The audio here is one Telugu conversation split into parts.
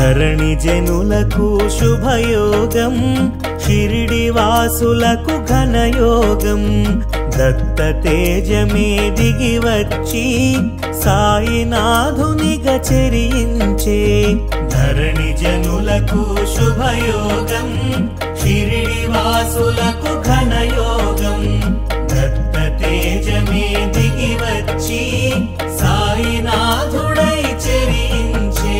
ధరణి జనులకు శుభయోగం షిరిడి వాసులకు ఘనయోగం దత్త తేజమే దిగి వచ్చి సాయినాథునిగా చెరించే ధరణి జనులకు శుభయోగం షిరిడి వాసులకు ఘనయోగం దత్త తేజమే దిగి వచ్చి సాయినాథుడై చెరించే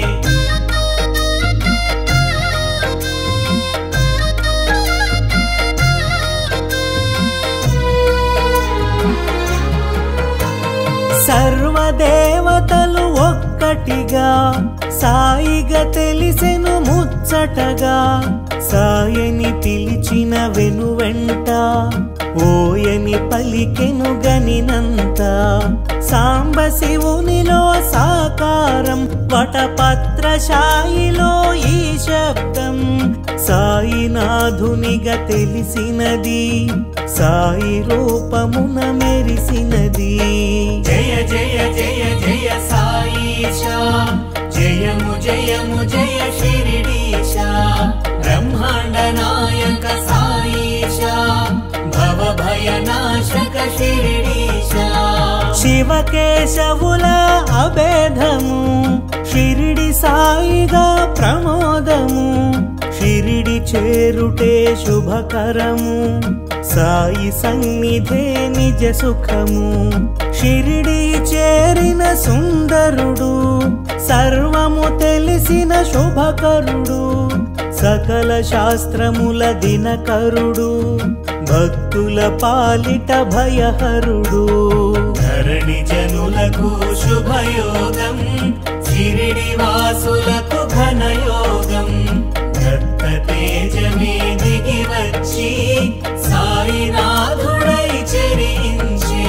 సర్వదేవతలు ఒక్కటిగా సాయిగా తెలిసెను ముచ్చటగా సాయని పిలిచిన వెనువెంట ఓయని పలికెను గనినంత సాంబ శివునిలో సాకారం వటపత్రశాయిలో ఈ శబ్దం సాయినాథునిగా తెలిసినది సాయి రూపమున మెరిసినది జయ జయ జయ జయ సాయిష జయము జయము జయ షిరిడీశ బ్రహ్మాండ నాయక సాయిష భవ భయనాశక షిరిడీశ శివకేశవుల అభేదము షిరిడి సాయిగా ప్రమోదము షిరిడి చేరుటే శుభకరము సాయి సన్నిధే నిజ సుఖము షిరిడి చేరిన సుందరుడు సర్వము తెలిసిన శుభకరుడు సకల శాస్త్రముల దినకరుడు భక్తుల పాలిట భయహరుడు ధరణి జనులకు శుభయోగం షిరిడి వాసులకు ఘనయోగం దత్త తేజమే దిగి వచ్చి సాయినాథుడై చెరించే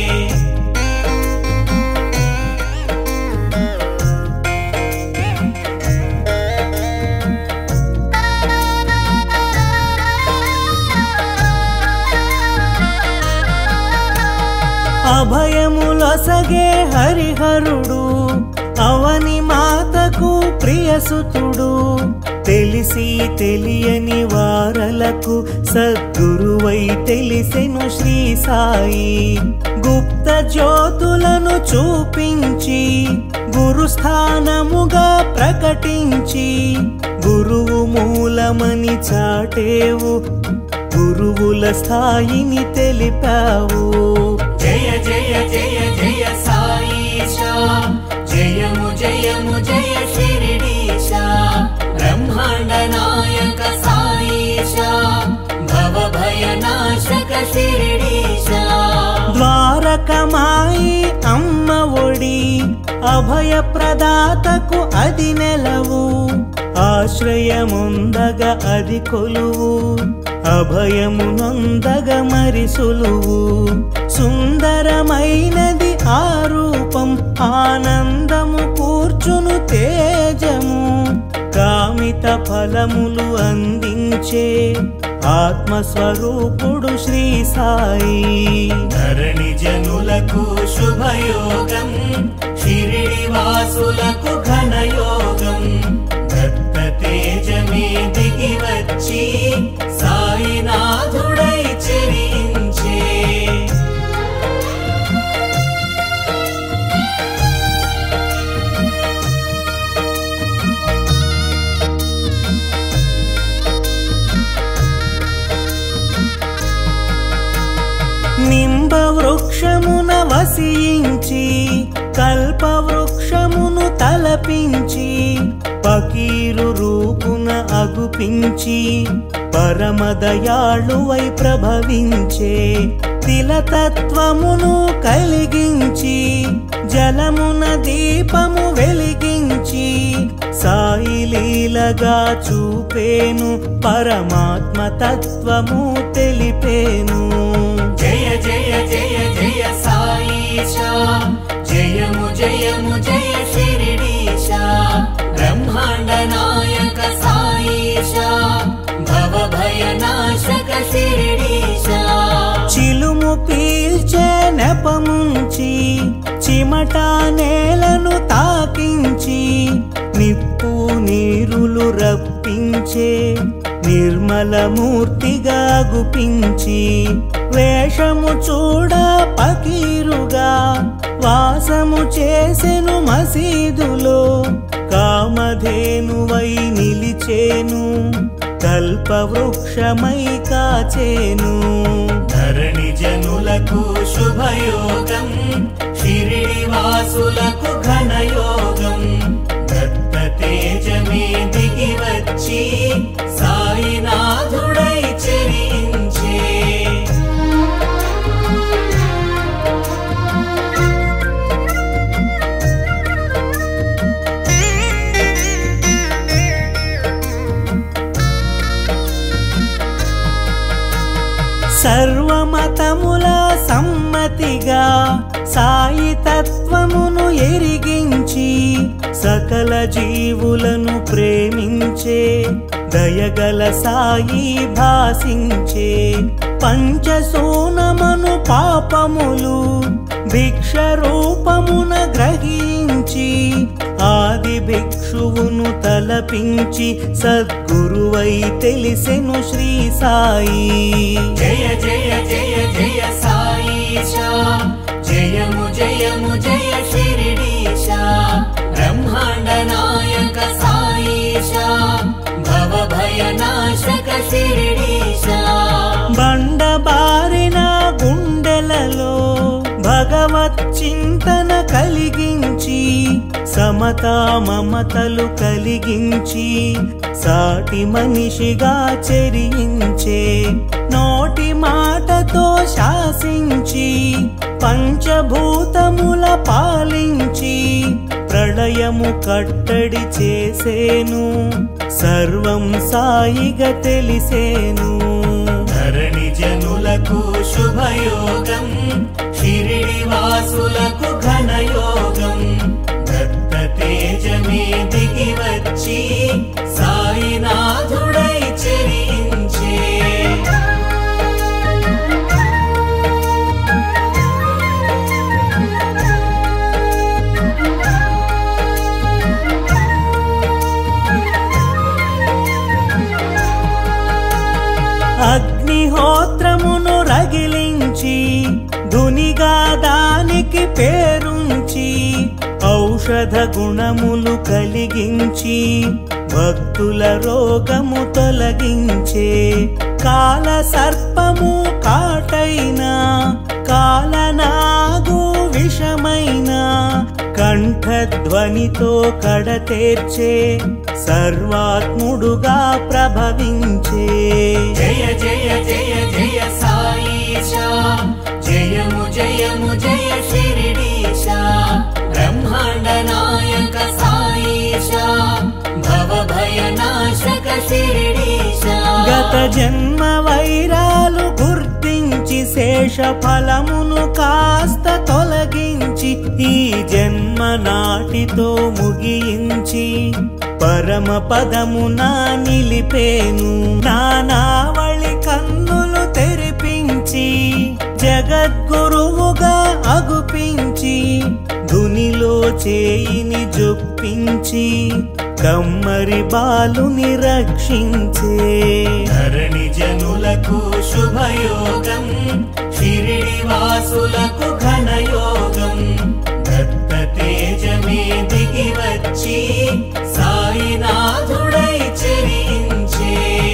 అభయములసగే హరిహరుడు అవని మాతకు ప్రియసుతుడు తెలిసి తెలియని వారలకు సద్గురువై తెలిసెను శ్రీ సాయి గుప్త జ్యోతులను చూపించి గురుస్థానముగా ప్రకటించి గురువు మూలమని చాటేవు గురువుల స్థాయిని తెలిపావు జయ జయ జయ జయ సాయిష జయము జయము జయ షిరిడీశ బ్రహ్మాండ నాయక సాయిష భవ భయనాశక షిరిడీశ ద్వారకమాయి అమ్మ ఒడి అభయ ప్రదాతకు అది నెలవు ఆశ్రయముందగ అది కొలువు అభయము నొందగ మరి సులువు సుందరమైనది ఆ రూపం ఆనందము కూర్చును తేజము కామిత ఫలములు అందించే ఆత్మస్వరూపుడు శ్రీ సాయి ధరణి జనులకు శుభయోగం షిరిడి వాసులకు ఘనయోగం దత్త తేజమే దిగి వచ్చి సాయినాథుడై చెరించే నింబ వృక్షమున వసించి కల్ప వృక్షమును తలపించి పకీరు రూపున అగుపించి పరమదయాళువై ప్రభవించే తిలతత్వమును కలిగించి జలమున దీపము వెలిగించి సాయి లీలగా చూపేను పరమాత్మ తత్వము తెలిపేను జయ జయ జయ జయ సాయిష జయము జయము జయ షిరిడీశ బ్రహ్మాండ నాయక సాయిష భవ భయనాశక షిరిడీశ చిలుము పీల్చే నెపముంచి చిమట నేలను తాకించి నిప్పు కలిగించే నిర్మలమూర్తిగా గుపించి వేషము చూడ పకీరుగా వాసము చేసెను మసీదులో కామధేనువై నిలిచేను కల్పవృక్షమై కాచేను ధరణి జనులకు శుభయోగం షిరిడి వాసులకు ఘనయోగం దత్త తేజమే దిగి వచ్చి సాయినాథుడై చెరించే సర్వమతముల సమ్మతిగా సాయి తత్వమును ఎరిగించి సకల జీవులను ప్రేమించే దయగల సాయి భాసించే పంచసోనమను పాపములు భిక్ష రూపమున గ్రహించి ఆది భిక్షువును తలపించి సద్గురువై తెలిసెను శ్రీ సాయి జయ జయ జయ జయ సాయిషా జయము జయము జయ షిరిడీశా బ్రహ్మాండ నాయక సాయిషా భవ భయ నాశక షిరిడీశా బండ బారిన గుండెలలో భగవత్ చింతన కలిగించి సమతా మమతలు కలిగించి సాటి మనిషిగా చెరించే నోటి మాటతో శాసించి పంచభూతముల పాలించి ప్రళయము కట్టడి చేసేను సర్వం సాయిగా తెలిసేను ధరణి జనులకు శుభయోగం షిరిడి వాసులకు ఘనయోగం దత్త తేజమే దిగి వచ్చి సాయినాథుడై చెరించే అగ్నిహోత్రమును రగిలించి ధునిగా దానికి పేరుంచి ఔషధ గుణములు కలిగించి భక్తుల రోగము తొలగించే కాల సర్పము కాటైన కాలనాగు విషమైన కంఠధ్వనితో కడతేర్చే సర్వాత్ముడుగా ప్రభవించే జయ జయ జయ జయ సాయిషా జయము జయము జయ షిరిడీశా బ్రహ్మాండ నాయక సాయిషా భవ భయ నాశక షిరిడీశా గత జన్మ వైరాలు గుర్తించి శేష ఫలమును కాస్త తొలగించి ఈ జన్మ నాటితో ముగించి పరమ పదమున నిలిపేను నానావళి కన్నులు తెరిపించి జగద్గురువుగా అగుపించి ధునిలో చేయిని జొప్పించి కమ్మరి బాలుని రక్షించే ధరణి జనులకు శుభయోగం షిరిడి వాసులకు ఘనయోగం దత్త తేజమే దిగి వచ్చి సాయినాథుడై చెరించే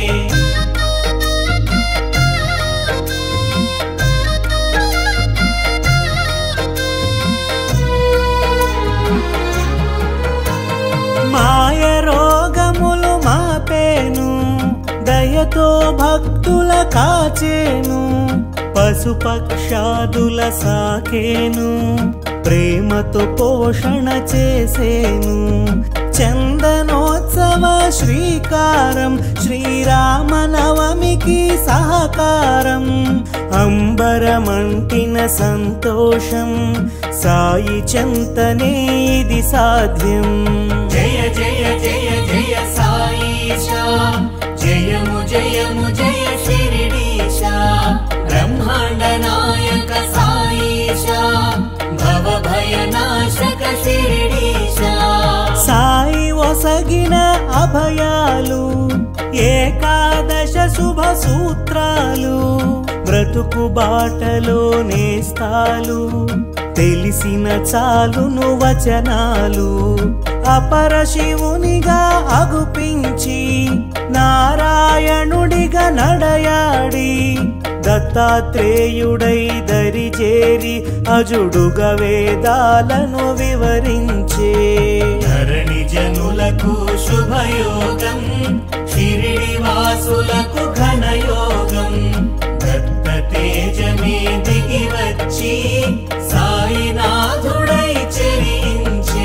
మాయ రోగములు మాపేను దయతో భక్తుల కాచేను పశుపక్షాదుల సాకేను ప్రేమతో పోషణ చేసేను చందనోత్సవ శ్రీకారం శ్రీరామనవమికి సహకారం అంబరమంటిన సంతోషం సాయి చెంతనే ఇది సాధ్యం జయ జయ జయ జయ సాయిషా జయము జయము జయ షిరిడీశా బ్రహ్మాండ నాయక సాయిషా భవ భయ నాశక షిరిడీశా సాయి ఒసగిన అభయాలు ఏకాదశ శుభ సూత్రాలు బ్రతుకు బాటలో నేస్తాలు తెలిసిన చాలును వచనాలు అపర శివునిగా అగుపించి నారాయణుడిగా నడయాడి దత్తాత్రేయుడై దరిజేరి అజుడుగా వేదాలను వివరించే ధరణి జనులకు శుభయోగం షిరిడి వాసులకు ఘనయోగం దత్త తేజమే దిగి వచ్చి సాయినాథుడై చెరించే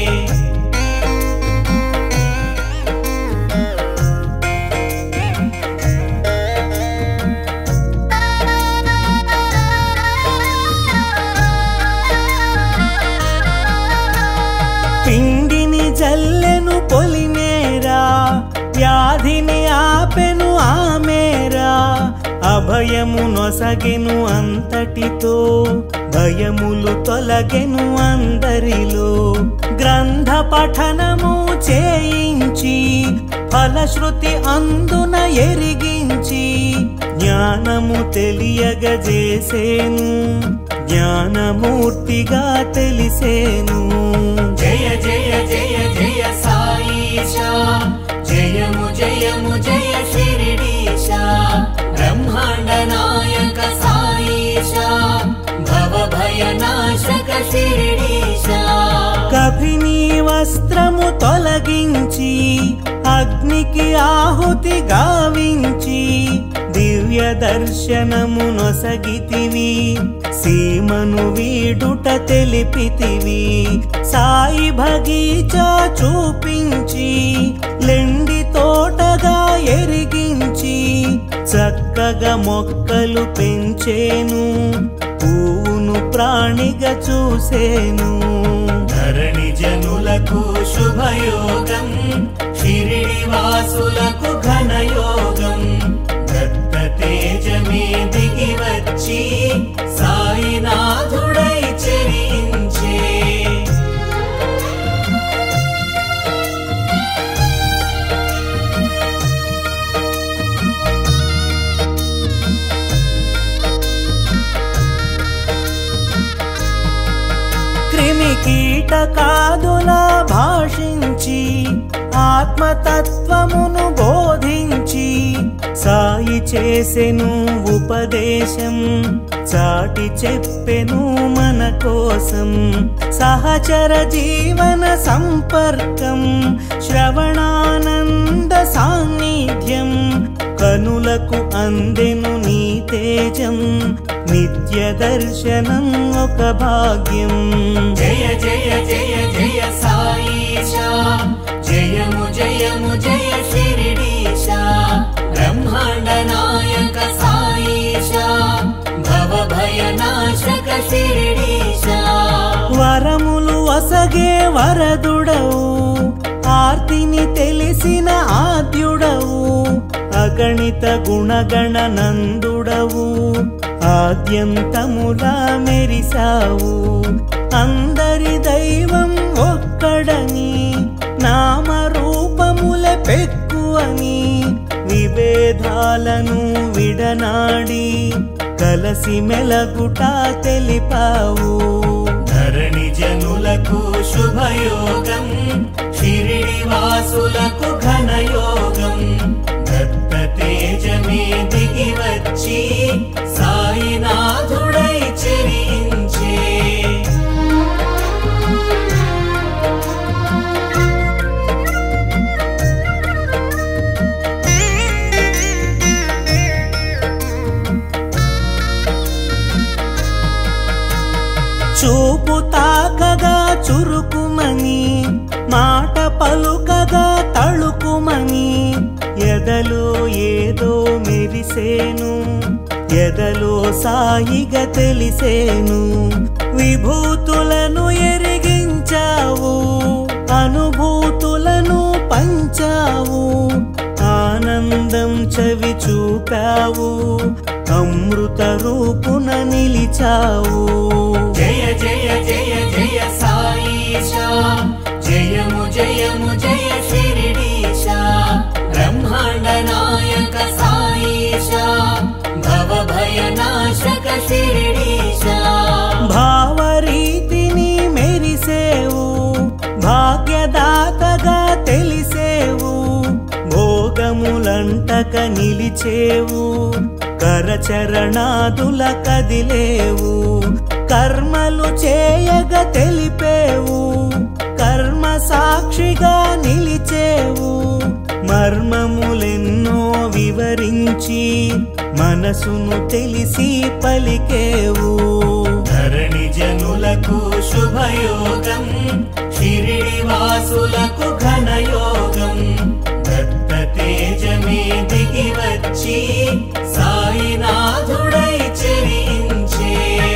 పిండిని జల్లెను పొలిమేరా వ్యాధిని ఆపెను ఆమేరా అభయము నొసగెను అంతటితో భయములు తొలగెను అందరిలో గ్రంథ పఠనము చేయించి ఫలశ్రుతి అందున ఎరిగించి జ్ఞానము తెలియగజేసేను జ్ఞానమూర్తిగా తెలిసేను జయ జయ జయ జయ సాయిషా జయము జయము జయ షిరిడీశా బ్రహ్మాండ నాయక సాయిషా భవ భయనాశక షిరిడీశా కభిని వస్త్రము తొలగించి అగ్నికి ఆహుతి గావించి దివ్య దర్శనము నొసగితివి సీమను వీడుట తెలిపితివి సాయి భగీచా చూపించి లెండి తోటగా ఎరిగించి చక్కగా మొక్కలు పెంచేను పువ్వును ప్రాణిగా చూసేను ధరణి జనులకు శుభయోగం షిరిడి వాసులకు ఘనయోగం దత్త తేజమే దిగి వచ్చి సాయినాథుడై చెరించే క్రిమి కీటకాదులా భాషించి ఆత్మతత్వమును బోధించి సాయి చేసెను ఉపదేశం చాటి చెప్పెను మన కోసం సహచర జీవన సంపర్కం శ్రవణానంద సాన్నిధ్యం కనులకు అందెను నీ తేజం నిత్య దర్శనం ఒక భాగ్యం జయ జయ జయ జయ సాయిషా జయము జయము జయ షిరిడీశా బ్రహ్మాండ నాయక సాయిషా భవ భయనాశక షిరిడీశా వరములు వసగే వరదుడవు ఆర్తిని తెలిసిన ఆద్యుడవు అగణిత గుణగణ నందుడవు ఆద్యంతములా మెరిసావు అందరి దైవం ఒక్కడని నామరూపముల పెక్కువని విభేదాలను విడనాడి కలసి మెలగుట తెలిపావు ధరణి జనులకు శుభయోగం షిరిడి వాసులకు ఘనయోగం దత్త తేజమే దిగి వచ్చి సాయినాథుడై చెరించే చూపు తాకగా చురుకుమని మాట పలుకగా తళుకుమని ఎదలో ఏదో మెరిసేను ఎదలో సాయిగా తెలిసేను విభూతులను ఎరిగించావు అనుభూతులను పంచావు ఆనందం చవి చూపావు అమృత రూపున నిలిచావు జయ జయ జయ జయ సాయిషా జయము జయము జయ షిరిడీశ బ్రహ్మాండ నాయక సాయిష భవ భయనాశక శిరిడీశ భావరీతిని మెరిసేవు భాగ్యదాతగా తెలిసేవు భోగములంటక నిలిచేవు కరచరణాదుల కదిలేవు కర్మలు చేయగ తెలిపేవు కర్మ సాక్షిగా నిలిచేవు మర్మములెన్నో వివరించి మనసును తెలిసి పలికేవు ధరణి జనులకు శుభయోగం షిరిడి వాసులకు ఘనయోగం దత్త తేజమే దిగి వచ్చి సాయినాథుడై చెరించే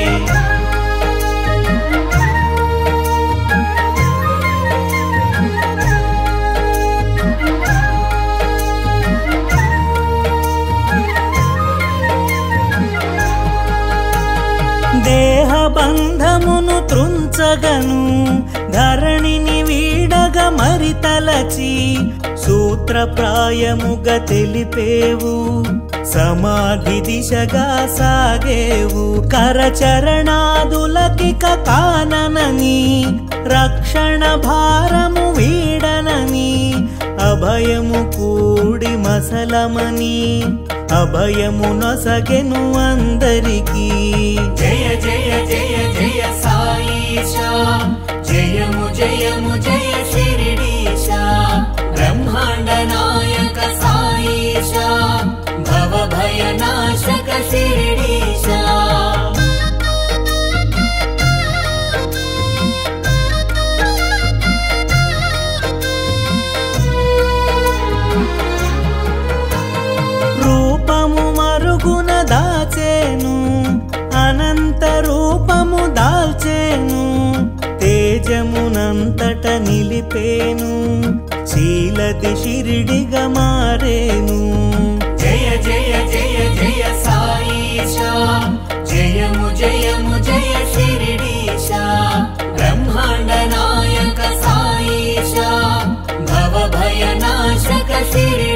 దేహ బంధమును త్రుంచగను ధరణిని వీడగ మరి తలచి సూత్రప్రాయముగ తెలిపేవు సమాధి దిశగా సాగేవు కరచరణాదులకిక కాననని రక్షణ భారము వీడనని అభయము కూడి మసలమని అభయము నొసగెను అందరికీ జయ జయ జయ జయ సాయిష జయము జయము జయ శిరిడీశ బ్రహ్మాండ నాయక సాయిష భవ భయనాశక శిరిడీశ రూపము మరుగున దాచేను అనంత రూపము దాల్చేను తేజమునంతట నిలిపేను శీలది షిరిడిగా మారేను జయ జయ జయ జయ సాయిష జయము జయము జయ శిరిడీశ బ్రహ్మాండ నాయక సాయిష భవ భయనాశక శిరిడి